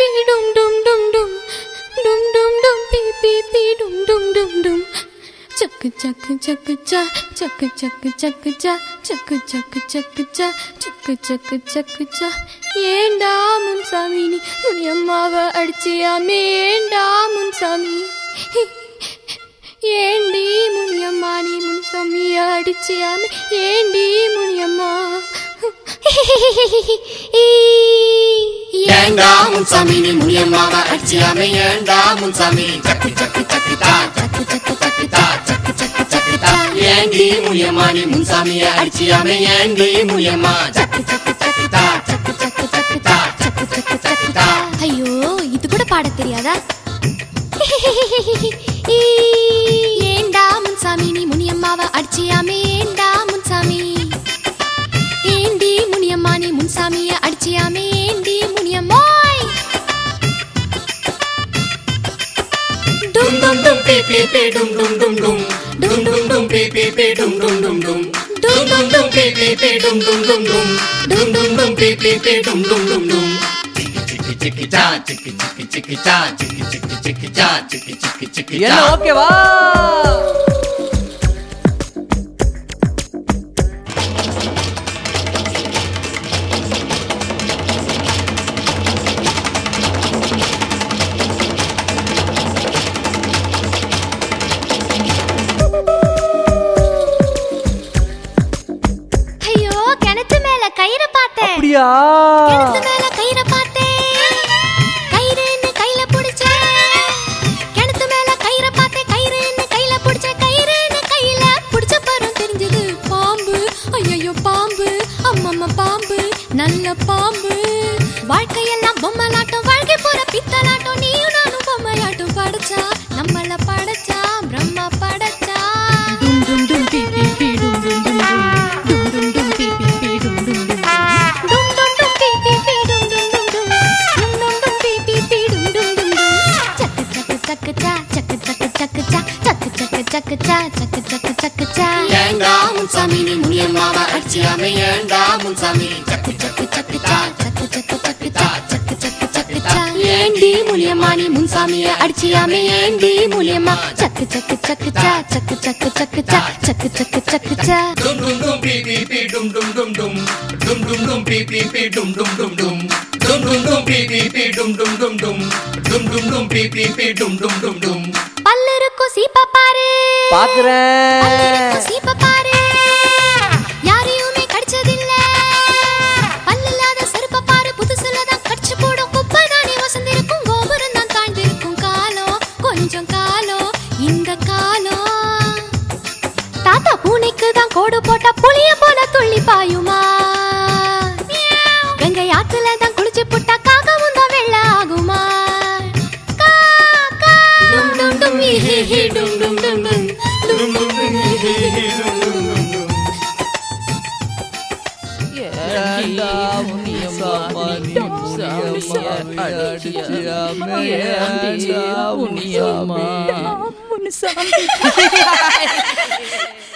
பீ டும் டும் டும் டும் டும் டும் டும் பீ பீ பீ டும் டும் டும் டும் சக்கு சக்கு சக்கு சா சக்கு சக்கு சக்கு சா சக்கு சக்கு சக்கு சா சக்கு சக்கு சக்கு சா ஏண்டா முன்சாமி நீ முனியம்மாவை அடிச்சியாமே ஏண்டா முன்சாமி ஏண்டி முனியம்மா நீ முன்சாமிய அடிச்சியாமே ஏண்டி முனியம்மா ஏண்டா முன்சாமி நீ முனியம்மாவ அடிச்சியாமே ஏண்டா முன்சாமி சக்கு சக்கு சக்கு தா சக்கு சக்கு சக்கு தா சக்கு சக்கு சக்கு தா ஏண்டி முனியம்மா நீ முன்சாமிய அடிச்சியாமே ஏண்டி முனியம்மா சக்கு சக்கு சக்கு தா சக்கு சக்கு சக்கு தா சக்கு சக்கு சக்கு தா ஐயோ இது கூட பாட தெரியாதா ஏண்டா முன்சாமி நீ முனியம்மாவை அடிச்சியாமே ஏண்டா முன்சாமி ஏண்டி முனியம்மா நீ முன்சாமிய அடிச்சியாமே ஏண்டி முனியம்மாய் டும் டும் டும் பே பே பே டும் டும் டும் டும் டும் டும் டும் பே பே பே டும் டும் டும் டும் டும் டும் டும் பே பே பே டும் டும் டும் டும் டும் டும் டும் பே பே பே டும் டும் டும் டும் சிக்கி சிக்கி சா சிக்கி சிக்கி சிக்கி சா சிக்கி சிக்கி சிக்கி சா சிக்கி சிக்கி சிக்கி என்ன சா ஓகேவா ஐயோ கிணத்து மேல கயிறை பார்த்தேன் அப்படியா கிணத்து மேல கயிறை பார்த்தேன் கயிறுன்னு கையில புடிச்சேன் கிணத்து மேல கயிறை பார்த்தேன் கயிறுன்னு கையில புடிச்சேன் கயிறுன்னு கையில புடிச்ச பரம் தெரிஞ்சது பாம்பு ஐயோ பாம்பு அம்மம்மா பாம்பு நல்ல பாம்பு வாழ்க்கையெல்லாம் பொம்மலாட்டம் வாழ்க்கை போற பித்தலாட்டம் நீயும் நானும் பொம்மையாட்டம் படைச்சா நம்மள படைச்சா பிரம்மா படைச்சா டும் டும் டும் பீ பீ பீ டும் டும் டும் டும் டும் டும் டும் பீ பீ பீ டும் டும் டும் டும் டும் டும் பீ பீ பீ டும் டும் டும் டும் டும் டும் டும் பீ பீ பீ டும் டும் டும் டும் சக்கு சக்கு சக்கு சா சக்கு சக்கு சக்கு சா சக்கு சக்கு சக்கு சா சக்கு சக்கு சக்கு சா ஏண்டா முன்சாமி நீ முனியம்மாவ அடிச்சியாமே ஏண்டா முன்சாமி சக்கு சக்கு சக்கு தா சக்கு சக்கு சக்கு சா சக்கு சக்கு சக்கு சா ஏண்டி முனியம்மா நீ முன்சாமிய அடிச்சியாமே ஏண்டி முனியம்மா சக்கு சக்கு சக்கு சா சக்கு சக்கு சக்கு சா சக்கு சக்கு சக்கு சா dum dum dum pi pi pi dum dum dum dum dum dum dum pi pi pi dum dum dum dum dum dum dum pi pi pi dum dum dum dum dum dum dum pi pi pi dum dum dum dum பல்லு இருக்கும் சீப்ப பாரு பல்லு பாக்குறேன் இருக்கும் சீப்ப பாரு யாரையுமே கடிச்சதில்ல பல்லு இல்லாத செருப்ப பாரு புதுசுல தான் கடிச்சு போடும் குப்பை தானே வசந்திருக்கும் கோபுரம் தான் தாழ்ந்திருக்கும் காலம் கொஞ்சம் காலம் இந்த காலம் தாத்தா பூனைக்கு தான் கோடு போட்டா புளிய போல துள்ளி பாயுமா கங்கை ஆத்துல தான் குளிச்சு புட்டா காகவும் தான் வெள்ள ஆகுமா கா, கா. டும் டும் டும் ஹி ஹி ஹி டும் டும் டும் டும். டும் டும் டும் ஹி ஹி ஹி டும் டும் டும் டும். ஏண்டா முனியம்மா நீ முனியம்மா அடிச்சியாமே ஏண்டா முனியம்மா முனுசாமி